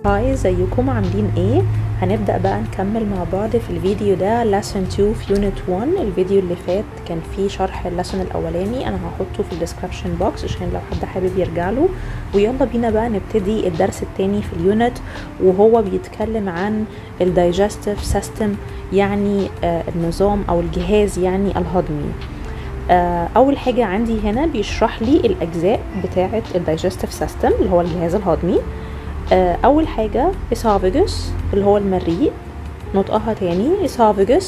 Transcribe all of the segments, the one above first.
هاي ازيكم عاملين ايه هنبدأ بقى نكمل مع بعض في الفيديو ده lesson 2 في unit 1 الفيديو اللي فات كان فيه شرح اللسن الاولاني انا هحطه في الديسكربشن بوكس عشان لو حد حابب يرجع له ويلا بينا بقى نبتدي الدرس التاني في اليونت وهو بيتكلم عن الدايجستيف سيستم يعني آه النظام او الجهاز يعني الهضمي آه اول حاجة عندي هنا بيشرح لي الاجزاء بتاعة الدايجستيف سيستم اللي هو الجهاز الهضمي آه اول حاجة esophagus اللي هو المريء نطقها تاني esophagus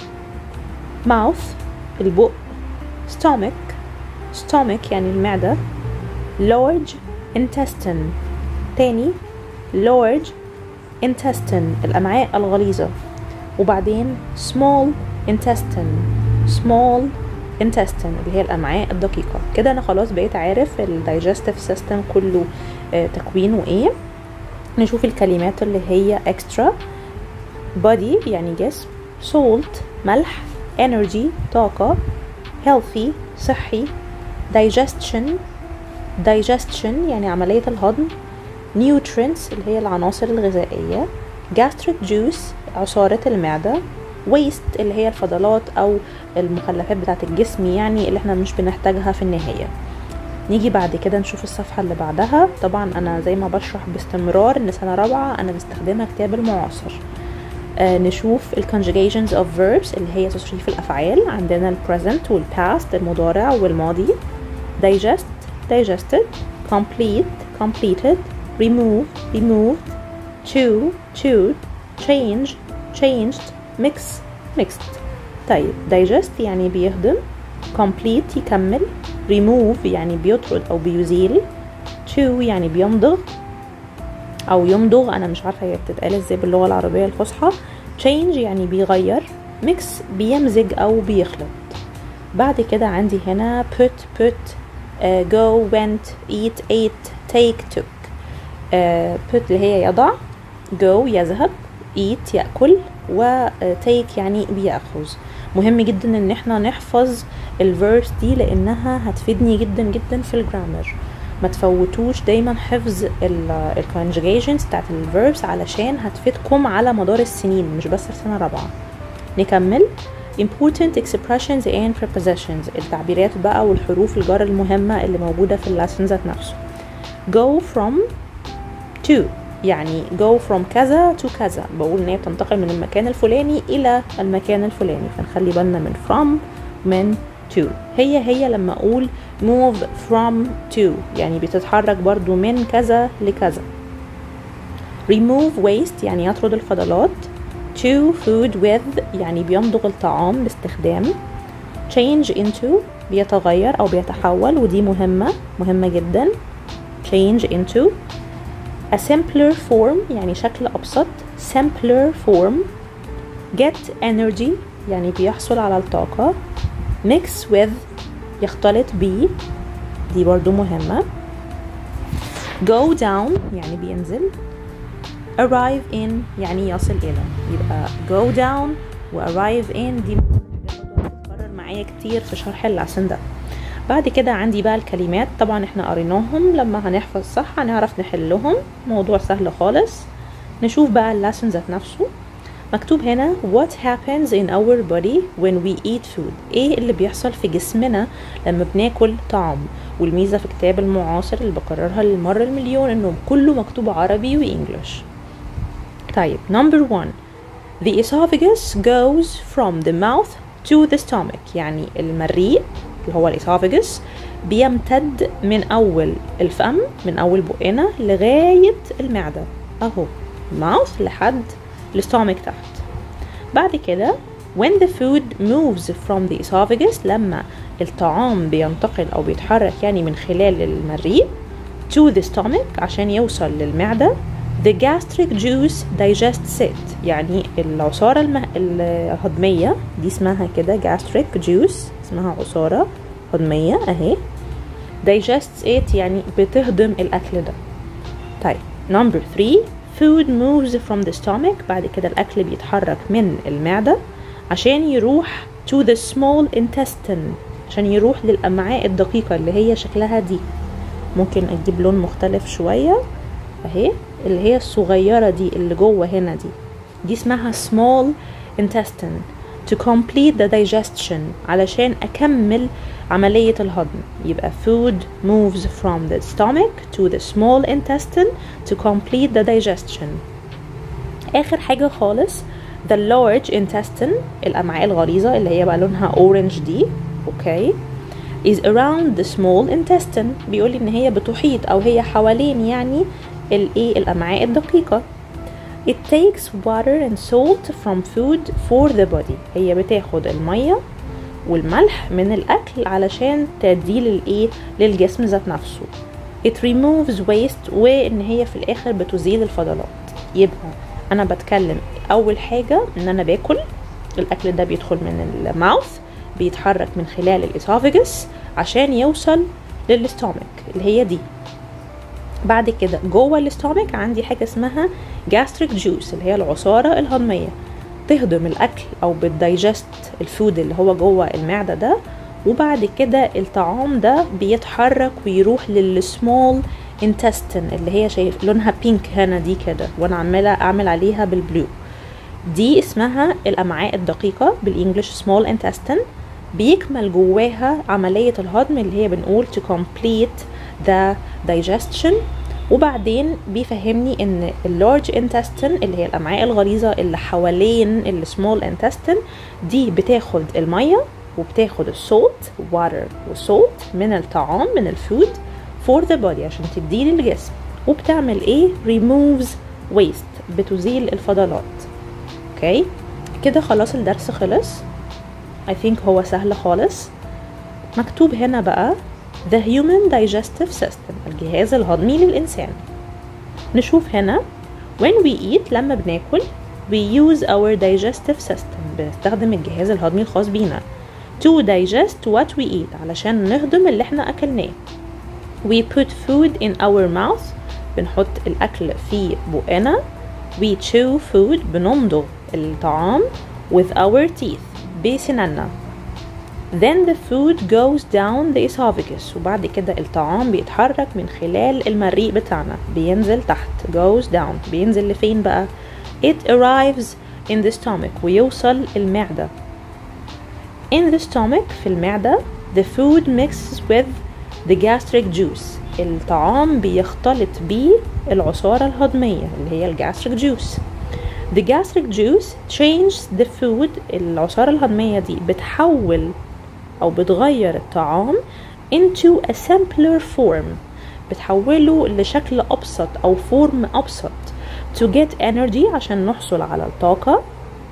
mouth البق stomach stomach يعني المعدة large intestine تاني large intestine الأمعاء الغليظة وبعدين small intestine small intestine اللي هي الأمعاء الدقيقة كده أنا خلاص بقيت عارف الدايجستيف سيستم كله آه تكوينه ايه نشوف الكلمات اللي هي extra body يعني جسم salt ملح energy طاقة healthy صحي digestion digestion يعني عملية الهضم nutrients اللي هي العناصر الغذائية gastric juice عصارة المعدة waste اللي هي الفضلات أو المخلفات بتاعة الجسم يعني اللي احنا مش بنحتاجها في النهاية نيجي بعد كده نشوف الصفحة اللي بعدها طبعا أنا زي ما بشرح باستمرار إن سنة رابعة أنا بستخدمها كتاب المعاصر آه نشوف ال conjugations of verbs اللي هي تصريف الأفعال عندنا ال present وال past المضارع والماضي digest digested complete completed remove removed chew chewed change changed mix mixed طيب digest يعني بيهضم complete يكمل remove يعني بيطرد او بيزيل chew يعني بيمضغ او يمضغ انا مش عارفه هي بتتقال ازاي باللغه العربيه الفصحى change يعني بيغير mix بيمزج او بيخلط بعد كده عندي هنا put put uh, go went eat ate take took uh, put اللي هي يضع go يذهب eat يأكل و take يعني بيأخذ مهم جدا ان احنا نحفظ الفيربس دي لانها هتفيدني جدا جدا في الجرامر ما تفوتوش دايما حفظ الكونجيجيشنز بتاعت الفيربس علشان هتفيدكم على مدار السنين مش بس في سنه رابعه نكمل important expressions and prepositions التعبيرات بقى والحروف الجر المهمه اللي موجوده في اللسن ذات نفسه go from to يعني go from كذا to كذا بقول ان هي بتنتقل من المكان الفلاني الى المكان الفلاني فنخلي بالنا من from من to هي هي لما اقول move from to يعني بتتحرك برضو من كذا لكذا remove waste يعني يطرد الفضلات chew food with يعني بيمضغ الطعام باستخدام change into بيتغير او بيتحول ودي مهمة مهمة جدا change into a simpler form يعني شكل أبسط simpler form get energy يعني بيحصل على الطاقة mix with يختلط بيه دي برضو مهمة go down يعني بينزل arrive in يعني يصل إلى يبقى go down و arrive in دي بتتكرر معايا كتير في شرح اللسن ده بعد كده عندي بقى الكلمات طبعا احنا قريناهم لما هنحفظ صح هنعرف نحلهم موضوع سهل خالص نشوف بقى اللسن ذات نفسه مكتوب هنا what happens in our body when we eat food ايه اللي بيحصل في جسمنا لما بناكل طعام والميزة في كتاب المعاصر اللي بكررها للمرة المليون انه كله مكتوب عربي وانجلش طيب number one the esophagus goes from the mouth to the stomach يعني المريء اللي هو الاسوفاجس بيمتد من اول الفم من اول بقنا لغايه المعده اهو mouth لحد الستومك تحت بعد كده when the food moves from the esophagus لما الطعام بينتقل او بيتحرك يعني من خلال المريء to the stomach عشان يوصل للمعده the gastric juice digests it يعني العصارة المه... الهضمية دي اسمها كده gastric juice اسمها عصارة هضمية اهي digests it يعني بتهضم الأكل ده طيب number three food moves from the stomach بعد كده الأكل بيتحرك من المعدة عشان يروح to the small intestine عشان يروح للأمعاء الدقيقة اللي هي شكلها دي ممكن أجيب لون مختلف شوية اهي اللي هي الصغيرة دي اللي جوه هنا دي دي اسمها small intestine to complete the digestion علشان أكمل عملية الهضم يبقى food moves from the stomach to the small intestine to complete the digestion آخر حاجة خالص the large intestine الأمعاء الغليظة اللي هي بقى لونها orange دي أوكي is around the small intestine بيقول إن هي بتحيط أو هي حوالين يعني الإيه الأمعاء الدقيقة It takes water and salt from food for the body هي بتاخد المية والملح من الأكل علشان تدي للإيه للجسم ذات نفسه It removes waste وإن هي في الآخر بتزيل الفضلات يبقى أنا بتكلم أول حاجة إن أنا باكل الأكل ده بيدخل من الماوث بيتحرك من خلال الإسوفيجس عشان يوصل للستومك اللي هي دي بعد كده جوه الاستومك عندي حاجه اسمها gastric juice اللي هي العصاره الهضميه تهضم الاكل او بتدايجست الفود اللي هو جوه المعده ده وبعد كده الطعام ده بيتحرك ويروح للسمول intestine اللي هي شايف لونها بينك هنا دي كده وانا عماله اعمل عليها بالبلو دي اسمها الامعاء الدقيقه بالانجلش small intestine بيكمل جواها عمليه الهضم اللي هي بنقول to complete the digestion وبعدين بيفهمني ان اللارج intestine اللي هي الامعاء الغليظه اللي حوالين السمول intestine دي بتاخد الميه وبتاخد السولت water والسولت من الطعام من الفود for the body عشان تديه للجسم وبتعمل ايه removes waste بتزيل الفضلات اوكي كده خلاص الدرس خلص I think هو سهل خالص مكتوب هنا بقى The Human Digestive System الجهاز الهضمي للإنسان نشوف هنا when we eat لما بناكل we use our digestive system بنستخدم الجهاز الهضمي الخاص بينا to digest what we eat علشان نهضم اللي احنا أكلناه we put food in our mouth بنحط الأكل في بقنا we chew food بنمضغ الطعام with our teeth بسنانا then the food goes down the esophagus وبعد كده الطعام بيتحرك من خلال المريء بتاعنا بينزل تحت goes down بينزل لفين بقى it arrives in the stomach ويوصل المعدة in the stomach في المعدة the food mixes with the gastric juice الطعام بيختلط بيه العصارة الهضمية اللي هي الجاستريك جوس the gastric juice changes the food العصارة الهضمية دي بتحول أو بتغير الطعام into a simpler form بتحوله لشكل أبسط أو فورم أبسط to get energy عشان نحصل على الطاقة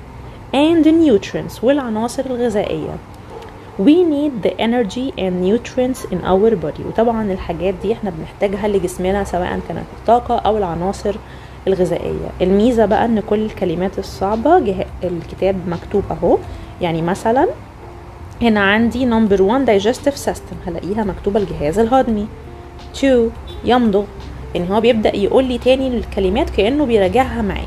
and the nutrients والعناصر الغذائية we need the energy and nutrients in our body وطبعا الحاجات دي احنا بنحتاجها لجسمنا سواء كانت الطاقة أو العناصر الغذائية الميزة بقى ان كل الكلمات الصعبة جه... الكتاب مكتوب اهو يعني مثلا هنا عندي number one digestive system هلاقيها مكتوبة الجهاز الهضمي two يمضغ يعني هو بيبدأ يقول لي تاني الكلمات كأنه بيراجعها معايا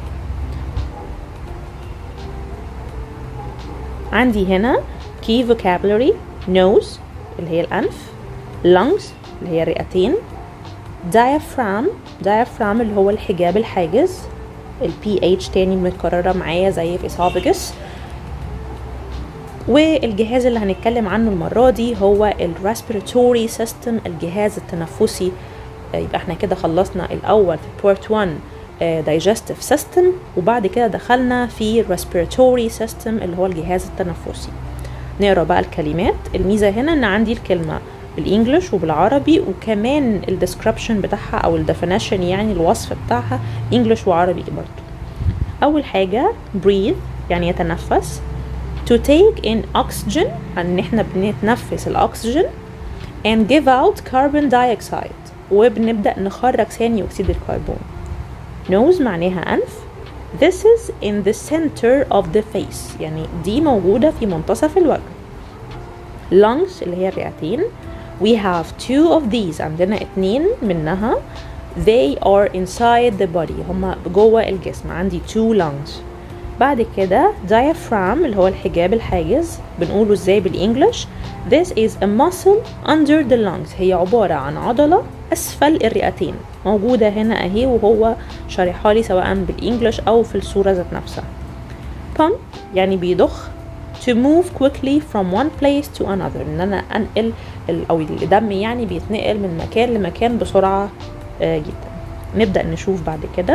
عندي هنا key vocabulary nose اللي هي الأنف lungs اللي هي الرئتين diaphragm diaphragm اللي هو الحجاب الحاجز ال pH تاني متكررة معايا زي في esophagus والجهاز اللي هنتكلم عنه المرة دي هو ال respiratory system الجهاز التنفسي يبقى احنا كده خلصنا الأول في part 1 digestive system وبعد كده دخلنا في respiratory system اللي هو الجهاز التنفسي نقرا بقى الكلمات الميزة هنا ان عندي الكلمة بالانجلش وبالعربي وكمان الديسكربشن بتاعها او الديفينيشن يعني الوصف بتاعها انجلش وعربي برضه اول حاجة breathe يعني يتنفس to take in oxygen ان احنا بنتنفس الاكسجين and give out carbon dioxide وبنبدأ نخرج ثاني اكسيد الكربون nose معناها انف This is in the center of the face يعني دي موجودة في منتصف الوجه lungs اللي هي الرئتين we have two of these عندنا اتنين منها they are inside the body هما جوه الجسم عندي two lungs بعد كده diaphragm اللي هو الحجاب الحاجز بنقوله ازاي بالانجلش This is a muscle under the lungs هي عبارة عن عضلة أسفل الرئتين موجودة هنا أهي وهو شارحها لي سواء بالانجلش أو في الصورة ذات نفسها pump يعني بيضخ to move quickly from one place to another ان انا انقل ال- او الدم يعني بيتنقل من مكان لمكان بسرعة آه، جدا نبدأ نشوف بعد كده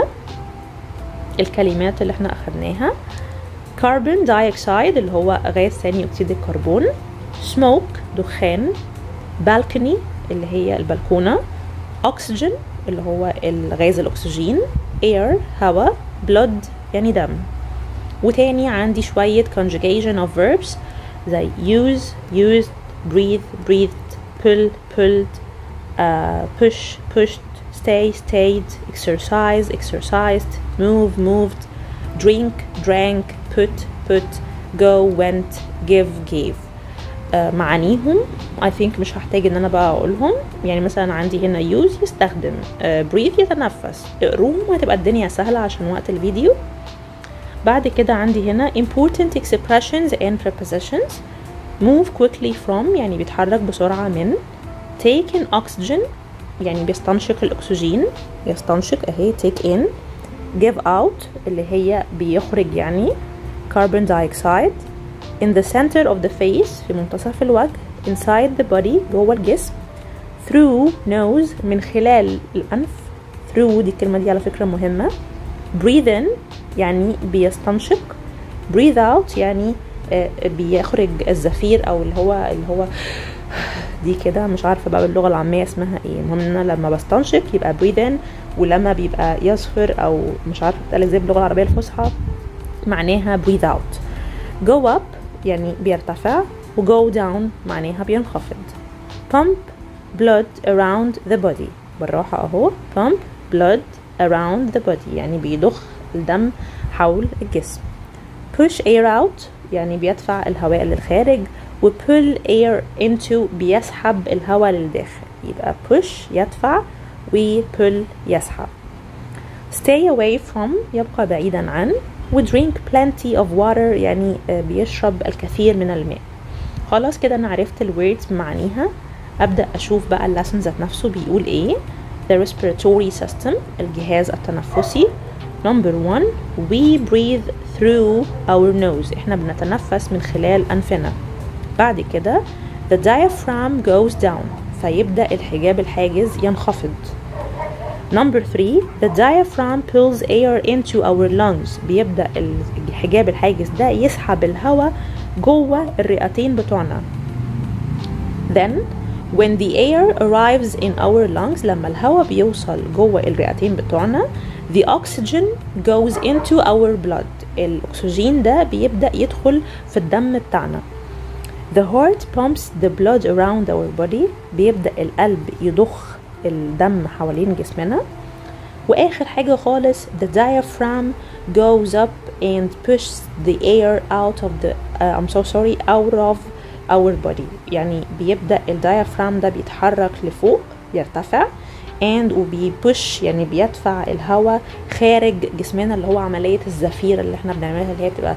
الكلمات اللي احنا اخدناها كربون دايوكسيد اللي هو غاز ثاني اكسيد الكربون سموك دخان بالكوني اللي هي البلكونه اكسجين اللي هو الغاز الاكسجين اير هواء بلود يعني دم وتاني عندي شوية conjugation of verbs زي use used breathe breathed pull pulled uh, push pushed stay stayed exercise exercised move moved drink drank put put go went give gave آه، معانيهم I think مش هحتاج ان انا بقى اقولهم يعني مثلا عندي هنا use يستخدم آه، breathe يتنفس اقروهم هتبقى الدنيا سهلة عشان وقت الفيديو بعد كده عندي هنا important expressions and prepositions move quickly from يعني بيتحرك بسرعة من take in oxygen يعني بيستنشق الأكسجين يستنشق أهي take in give out اللي هي بيخرج يعني carbon dioxide in the center of the face في منتصف الوجه inside the body جوه الجسم through nose من خلال الأنف through دي الكلمة دي على فكرة مهمة breathe in يعني بيستنشق breathe out يعني آه، بيخرج الزفير او اللي هو اللي هو دي كده مش عارفه بقى باللغه العاميه اسمها ايه المهم ان انا لما بستنشق يبقى breathe in ولما بيبقى يصفر او مش عارفه بتقال ازاي باللغه العربيه الفصحى معناها breathe out go up يعني بيرتفع و go down معناها بينخفض pump blood around the body بالراحة اهو pump blood around the body يعني بيضخ الدم حول الجسم push air out يعني بيدفع الهواء للخارج و pull air into بيسحب الهواء للداخل يبقى push يدفع و pull يسحب stay away from يبقى بعيدا عن و drink plenty of water يعني آه، بيشرب الكثير من الماء خلاص كده انا عرفت الوردز بمعانيها ابدا اشوف بقى اللسن ذات نفسه بيقول ايه the respiratory system الجهاز التنفسي number one we breathe through our nose احنا بنتنفس من خلال انفنا بعد كده the diaphragm goes down فيبدا الحجاب الحاجز ينخفض Number three, the diaphragm pulls air into our lungs. بيبدأ الحجاب الحاجز ده يسحب الهواء جوه الرئتين بتوعنا. Then, when the air arrives in our lungs, لما الهواء بيوصل جوه الرئتين بتوعنا, the oxygen goes into our blood. الأكسجين ده بيبدأ يدخل في الدم بتاعنا. The heart pumps the blood around our body. بيبدأ القلب يضخ الدم حوالين جسمنا واخر حاجه خالص the diaphragm goes up and pushes the air out of the uh, I'm so sorry out of our body يعني بيبدا الدايافرام ده بيتحرك لفوق يرتفع and وبيبوش يعني بيدفع الهواء خارج جسمنا اللي هو عمليه الزفير اللي احنا بنعملها اللي هي بتبقى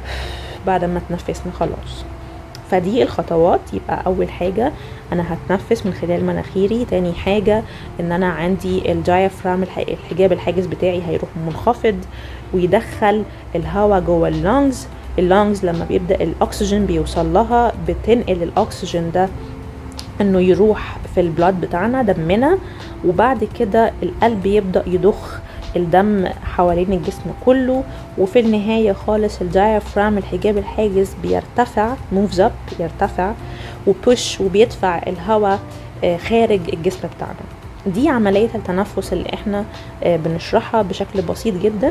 بعد ما تنفسنا خلاص فدي الخطوات يبقى اول حاجه انا هتنفس من خلال مناخيري تاني حاجه ان انا عندي الدايافرام الحجاب الحاجز بتاعي هيروح منخفض ويدخل الهواء جوه اللونجز اللونجز لما بيبدا الاكسجين بيوصل لها بتنقل الاكسجين ده انه يروح في البلاد بتاعنا دمنا وبعد كده القلب يبدا يضخ الدم حوالين الجسم كله وفي النهاية خالص الدايافرام الحجاب الحاجز بيرتفع موفز اب يرتفع وبوش وبيدفع الهواء خارج الجسم بتاعنا دي عملية التنفس اللي احنا بنشرحها بشكل بسيط جدا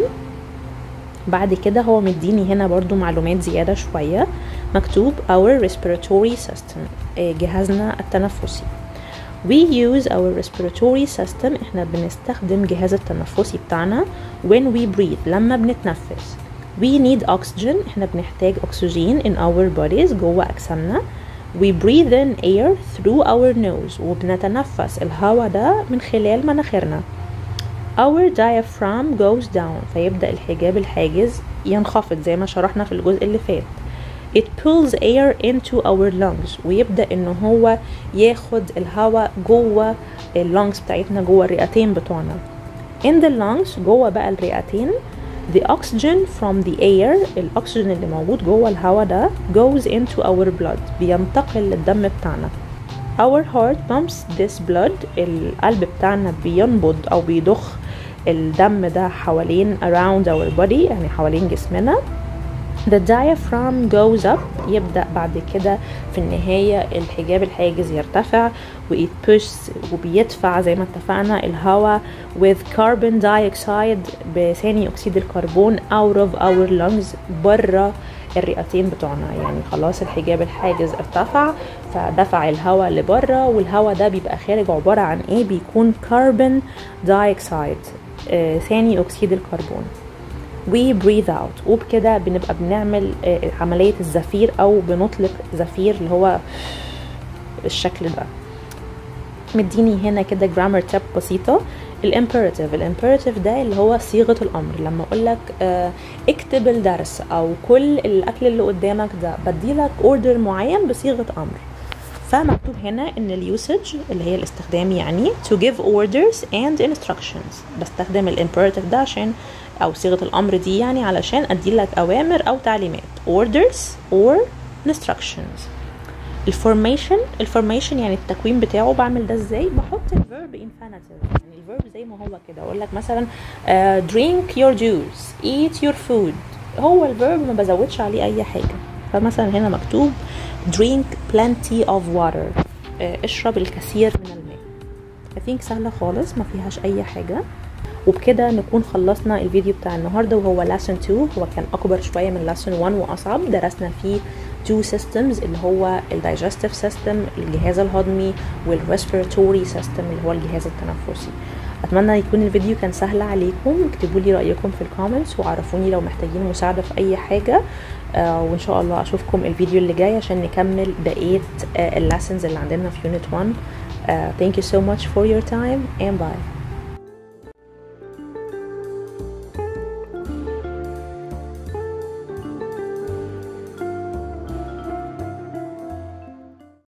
بعد كده هو مديني هنا برضو معلومات زيادة شوية مكتوب our respiratory system جهازنا التنفسي We use our respiratory system احنا بنستخدم جهاز التنفسي بتاعنا when we breathe لما بنتنفس We need oxygen احنا بنحتاج اكسجين in our bodies جوه اجسامنا We breathe in air through our nose وبنتنفس الهواء ده من خلال مناخيرنا our diaphragm goes down فيبدأ الحجاب الحاجز ينخفض زي ما شرحنا في الجزء اللي فات it pulls air into our lungs ويبدأ ان هو ياخد الهواء جوه اللونجز بتاعتنا جوه الرئتين بتوعنا in the lungs جوه بقى الرئتين the oxygen from the air الأكسجين اللي موجود جوه الهواء ده goes into our blood بينتقل للدم بتاعنا our heart pumps this blood القلب بتاعنا بينبض أو بيضخ الدم ده حوالين around our body يعني حوالين جسمنا the diaphragm goes up يبدأ بعد كده في النهاية الحجاب الحاجز يرتفع و it pushes وبيدفع زي ما اتفقنا الهواء with carbon dioxide بثاني أكسيد الكربون out of our lungs بره الرئتين بتوعنا يعني خلاص الحجاب الحاجز ارتفع فدفع الهواء لبره والهواء ده بيبقى خارج عبارة عن ايه بيكون كربون دايوكسيد آه ثاني أكسيد الكربون we breathe out وبكده بنبقى بنعمل آه عملية الزفير أو بنطلق زفير اللي هو الشكل ده مديني هنا كده جرامر تاب بسيطة الامبيراتيف الامبيراتيف ده اللي هو صيغة الأمر لما أقول لك آه اكتب الدرس أو كل الأكل اللي قدامك ده بديلك اوردر معين بصيغة أمر فمكتوب هنا ان اليوسج اللي هي الاستخدام يعني to give orders and instructions بستخدم الامبيراتيف ده عشان او صيغه الامر دي يعني علشان ادي لك اوامر او تعليمات orders or instructions الفورميشن الفورميشن يعني التكوين بتاعه بعمل ده ازاي بحط الفيرب infinitive يعني الفيرب زي ما هو كده اقول لك مثلا uh, drink your juice eat your food هو الفيرب ما بزودش عليه اي حاجه فمثلا هنا مكتوب drink plenty of water uh, اشرب الكثير من الماء I think سهله خالص ما فيهاش اي حاجه وبكده نكون خلصنا الفيديو بتاع النهارده وهو lesson 2 هو كان اكبر شويه من lesson 1 واصعب درسنا فيه two systems اللي هو الدايجستيف سيستم الجهاز الهضمي والريسبيراتوري سيستم اللي هو الجهاز التنفسي اتمنى يكون الفيديو كان سهل عليكم اكتبوا لي رايكم في الكومنتس وعرفوني لو محتاجين مساعده في اي حاجه آه وان شاء الله اشوفكم الفيديو اللي جاي عشان نكمل بقيه آه الليسنز اللي عندنا في يونت 1 uh, thank you so much for your time and bye